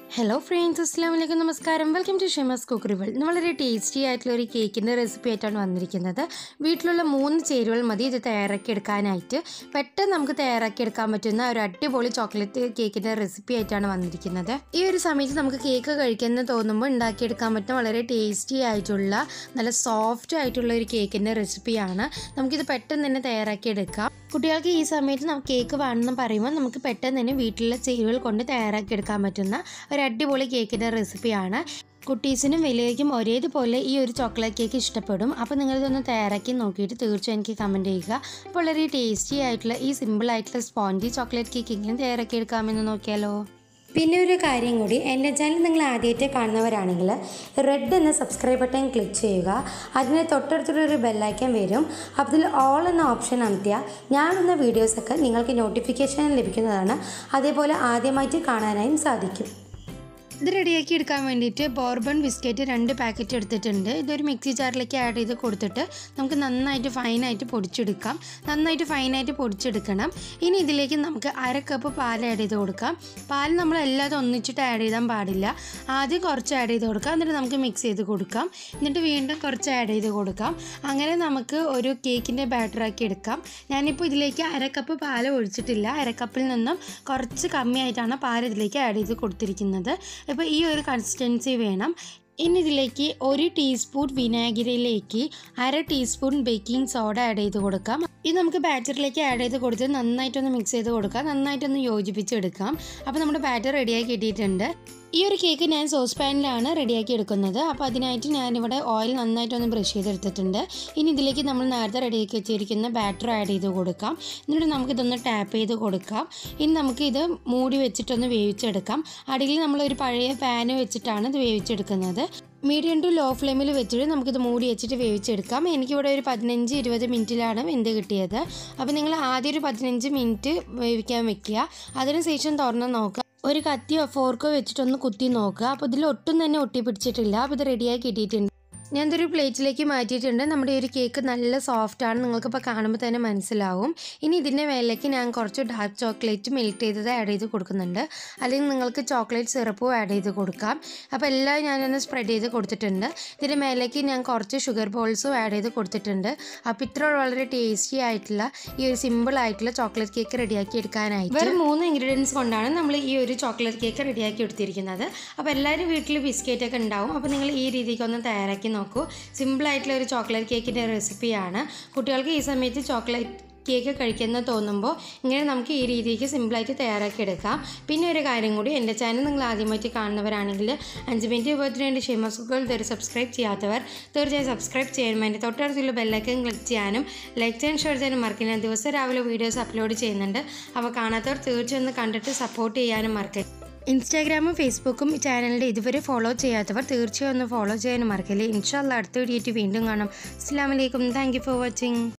hello friends അസ്സാം വലൈക്കും നമസ്കാരം വെൽക്കം ടു ഷെമസ് കുക്കറി വേൾഡ് വളരെ ടേസ്റ്റി ആയിട്ടുള്ള ഒരു കേക്കിൻ്റെ റെസിപ്പി ആയിട്ടാണ് വന്നിരിക്കുന്നത് വീട്ടിലുള്ള മൂന്ന് ചേരുവകൾ മതി ഇത് തയ്യാറാക്കി എടുക്കാനായിട്ട് പെട്ടെന്ന് നമുക്ക് തയ്യാറാക്കി എടുക്കാൻ പറ്റുന്ന ഒരു അടിപൊളി ചോക്ലേറ്റ് കേക്കിൻ്റെ റെസിപ്പി ആയിട്ടാണ് വന്നിരിക്കുന്നത് ഈ ഒരു സമയത്ത് നമുക്ക് കേക്ക് കഴിക്കുന്ന തോന്നുമ്പോൾ ഉണ്ടാക്കിയെടുക്കാൻ പറ്റുന്ന വളരെ ടേസ്റ്റി ആയിട്ടുള്ള നല്ല സോഫ്റ്റ് ആയിട്ടുള്ള ഒരു കേക്കിൻ്റെ റെസിപ്പിയാണ് നമുക്കിത് പെട്ടെന്ന് തന്നെ തയ്യാറാക്കി എടുക്കാം കുട്ടികൾക്ക് ഈ സമയത്ത് നമുക്ക് കേക്ക് വേണമെന്ന് പറയുമ്പോൾ നമുക്ക് പെട്ടെന്ന് തന്നെ വീട്ടിലുള്ള ചേരുവകൾ കൊണ്ട് തയ്യാറാക്കി എടുക്കാൻ പറ്റുന്ന ഒരു അടിപൊളി കേക്കിൻ്റെ റെസിപ്പിയാണ് കുട്ടീസിനും വലിയവർക്കും ഒരേതുപോലെ ഈ ഒരു ചോക്ലേറ്റ് കേക്ക് ഇഷ്ടപ്പെടും അപ്പോൾ നിങ്ങളിതൊന്ന് തയ്യാറാക്കി നോക്കിയിട്ട് തീർച്ചയായും എനിക്ക് കമൻറ്റ് ചെയ്യുക അപ്പോൾ വളരെ ടേസ്റ്റി ആയിട്ടുള്ള ഈ സിമ്പിൾ ആയിട്ടുള്ള സ്പോഞ്ചി ചോക്ലേറ്റ് കേക്ക് എങ്ങനെ തയ്യാറാക്കി എടുക്കാമെന്ന് നോക്കിയാലോ പിന്നെ ഒരു കാര്യം കൂടി എൻ്റെ ചാനൽ നിങ്ങൾ ആദ്യമായിട്ട് കാണുന്നവരാണെങ്കിൽ റെഡ് എന്ന സബ്സ്ക്രൈബ് ബട്ടൺ ക്ലിക്ക് ചെയ്യുക അതിന് തൊട്ടടുത്തുള്ളൊരു ബെല്ലൈക്കൻ വരും അതിൽ ഓൾ എന്ന ഓപ്ഷൻ അമർത്തിയാൽ ഞാനിടുന്ന വീഡിയോസൊക്കെ നിങ്ങൾക്ക് നോട്ടിഫിക്കേഷൻ ലഭിക്കുന്നതാണ് അതേപോലെ ആദ്യമായിട്ട് കാണാനായും സാധിക്കും ഇത് റെഡിയാക്കി എടുക്കാൻ വേണ്ടിയിട്ട് ബോർബൺ ബിസ്ക്കറ്റ് രണ്ട് പാക്കറ്റ് എടുത്തിട്ടുണ്ട് ഇതൊരു മിക്സി ജാറിലേക്ക് ആഡ് ചെയ്ത് കൊടുത്തിട്ട് നമുക്ക് നന്നായിട്ട് ഫൈനായിട്ട് പൊടിച്ചെടുക്കാം നന്നായിട്ട് ഫൈനായിട്ട് പൊടിച്ചെടുക്കണം ഇനി ഇതിലേക്ക് നമുക്ക് അര കപ്പ് പാൽ ആഡ് ചെയ്ത് കൊടുക്കാം പാൽ നമ്മൾ എല്ലാതും ഒന്നിച്ചിട്ട് ആഡ് ചെയ്താൻ പാടില്ല ആദ്യം കുറച്ച് ആഡ് ചെയ്ത് കൊടുക്കാം എന്നിട്ട് നമുക്ക് മിക്സ് ചെയ്ത് കൊടുക്കാം എന്നിട്ട് വീണ്ടും കുറച്ച് ആഡ് ചെയ്ത് കൊടുക്കാം അങ്ങനെ നമുക്ക് ഒരു കേക്കിൻ്റെ ബാറ്ററാക്കി എടുക്കാം ഞാനിപ്പോൾ ഇതിലേക്ക് അര കപ്പ് പാൽ ഒഴിച്ചിട്ടില്ല അര കപ്പിൽ നിന്നും കുറച്ച് കമ്മിയായിട്ടാണ് പാൽ ഇതിലേക്ക് ആഡ് ചെയ്ത് കൊടുത്തിരിക്കുന്നത് അപ്പോൾ ഈ ഒരു കൺസിസ്റ്റൻസി വേണം ഇനി ഇതിലേക്ക് ഒരു ടീസ്പൂൺ വിനാഗിരിയിലേക്ക് അര ടീസ്പൂൺ ബേക്കിംഗ് സോഡ ആഡ് ചെയ്ത് കൊടുക്കാം ഇത് നമുക്ക് ബാറ്ററിലേക്ക് ആഡ് ചെയ്ത് കൊടുത്ത് നന്നായിട്ടൊന്ന് മിക്സ് ചെയ്ത് കൊടുക്കാം നന്നായിട്ടൊന്ന് യോജിപ്പിച്ചെടുക്കാം അപ്പോൾ നമ്മുടെ ബാറ്റർ റെഡിയാക്കി ഇട്ടിട്ടുണ്ട് ഈ ഒരു കേക്ക് ഞാൻ സോസ് പാനിലാണ് റെഡിയാക്കി എടുക്കുന്നത് അപ്പോൾ അതിനായിട്ട് ഞാനിവിടെ ഓയിൽ നന്നായിട്ടൊന്ന് ബ്രഷ് ചെയ്തെടുത്തിട്ടുണ്ട് ഇനി ഇതിലേക്ക് നമ്മൾ നേരത്തെ റെഡിയാക്കി വെച്ചിരിക്കുന്ന ബാറ്റർ ആഡ് ചെയ്ത് കൊടുക്കാം എന്നിട്ട് നമുക്കിതൊന്ന് ടാപ്പ് ചെയ്ത് കൊടുക്കാം ഇനി നമുക്കിത് മൂടി വെച്ചിട്ടൊന്ന് വേവിച്ചെടുക്കാം അടിയിൽ നമ്മളൊരു പഴയ പാന് വെച്ചിട്ടാണ് ഇത് വേവിച്ചെടുക്കുന്നത് മീഡിയം ടു ലോ ഫ്ലെയിമിൽ വെച്ചിട്ട് നമുക്കിത് മൂടി വെച്ചിട്ട് വേവിച്ചെടുക്കാം എനിക്കിവിടെ ഒരു പതിനഞ്ച് ഇരുപത് മിനിറ്റിലാണ് വെന്ത് കിട്ടിയത് അപ്പോൾ നിങ്ങൾ ആദ്യം ഒരു പതിനഞ്ച് മിനിറ്റ് വേവിക്കാൻ വെക്കുക അതിനുശേഷം തുറന്ന് നോക്കുക ഒരു കത്തിയോ ഫോർക്കോ വെച്ചിട്ടൊന്ന് കുത്തി നോക്കുക അപ്പോൾ ഇതിൽ ഒട്ടും തന്നെ ഒട്ടി പിടിച്ചിട്ടില്ല അപ്പോൾ ഇത് റെഡിയാക്കി കിട്ടിയിട്ടുണ്ട് ഞാൻ ഇതൊരു പ്ലേറ്റിലേക്ക് മാറ്റിയിട്ടുണ്ട് നമ്മുടെ ഈ ഒരു കേക്ക് നല്ല സോഫ്റ്റ് ആണ് നിങ്ങൾക്കിപ്പോൾ കാണുമ്പോൾ തന്നെ മനസ്സിലാവും ഇനി ഇതിൻ്റെ മേലേക്ക് ഞാൻ കുറച്ച് ഡാർക്ക് ചോക്ലേറ്റ് മെൽറ്റ് ചെയ്തത് ആഡ് ചെയ്ത് കൊടുക്കുന്നുണ്ട് അല്ലെങ്കിൽ നിങ്ങൾക്ക് ചോക്ലേറ്റ് സിറപ്പും ആഡ് ചെയ്ത് കൊടുക്കാം അപ്പോൾ എല്ലാം ഞാനൊന്ന് സ്പ്രെഡ് ചെയ്ത് കൊടുത്തിട്ടുണ്ട് ഇതിൻ്റെ മേലേക്ക് ഞാൻ കുറച്ച് ഷുഗർ ബോൾസും ആഡ് ചെയ്ത് കൊടുത്തിട്ടുണ്ട് അപ്പോൾ ഇത്ര വളരെ ടേസ്റ്റി ആയിട്ടുള്ള ഈ ഒരു സിമ്പിൾ ആയിട്ടുള്ള ചോക്ലേറ്റ് കേക്ക് റെഡിയാക്കി എടുക്കാനായിട്ട് വെറും മൂന്ന് ഇൻഗ്രീഡിയൻസ് കൊണ്ടാണ് നമ്മൾ ഈ ഒരു ചോക്ലേറ്റ് കേക്ക് റെഡിയാക്കി എടുത്തിരിക്കുന്നത് അപ്പോൾ എല്ലാവരും വീട്ടിൽ ബിസ്ക്കറ്റ് ഒക്കെ ഉണ്ടാവും അപ്പോൾ നിങ്ങൾ ഈ രീതിക്ക് ഒന്ന് തയ്യാറാക്കി നോക്കൂ സിമ്പിളായിട്ടുള്ള ഒരു ചോക്ലേറ്റ് കേക്കിൻ്റെ റെസിപ്പിയാണ് കുട്ടികൾക്ക് ഈ സമയത്ത് ചോക്ലേറ്റ് കേക്ക് കഴിക്കുന്ന തോന്നുമ്പോൾ ഇങ്ങനെ നമുക്ക് ഈ രീതിക്ക് സിമ്പിളായിട്ട് തയ്യാറാക്കി എടുക്കാം പിന്നെ ഒരു കാര്യം കൂടി എൻ്റെ ചാനൽ നിങ്ങൾ ആദ്യമായിട്ട് കാണുന്നവരാണെങ്കിൽ അഞ്ച് മിനിറ്റ് ഇരുപത്തിരണ്ട് ഷെമസുകൾ ഇതുവരെ സബ്സ്ക്രൈബ് ചെയ്യാത്തവർ തീർച്ചയായും സബ്സ്ക്രൈബ് ചെയ്യാനും അതിൻ്റെ തൊട്ടടുത്തുള്ള ബെല്ലൈക്കൻ ക്ലിക്ക് ചെയ്യാനും ലൈക്ക് ചെയ്യാൻ ഷെയർ ചെയ്യാനും മറക്കില്ല ദിവസം രാവിലെ വീഡിയോസ് അപ്ലോഡ് ചെയ്യുന്നുണ്ട് അപ്പോൾ കാണാത്തവർ തീർച്ചയായും ഒന്ന് കണ്ടിട്ട് സപ്പോർട്ട് ചെയ്യാനും മറക്കരുത് ഇൻസ്റ്റാഗ്രാമും ഫേസ്ബുക്കും ചാനലിൻ്റെ ഇതുവരെ ഫോളോ ചെയ്യാത്തവർ തീർച്ചയായും ഒന്ന് ഫോളോ ചെയ്യാനും മറക്കില്ലേ ഇൻഷാല്ല അടുത്ത വീഡിയോ വീണ്ടും കാണാം അസ്സാം വലൈക്കും താങ്ക് യു ഫോർ വാച്ചിങ്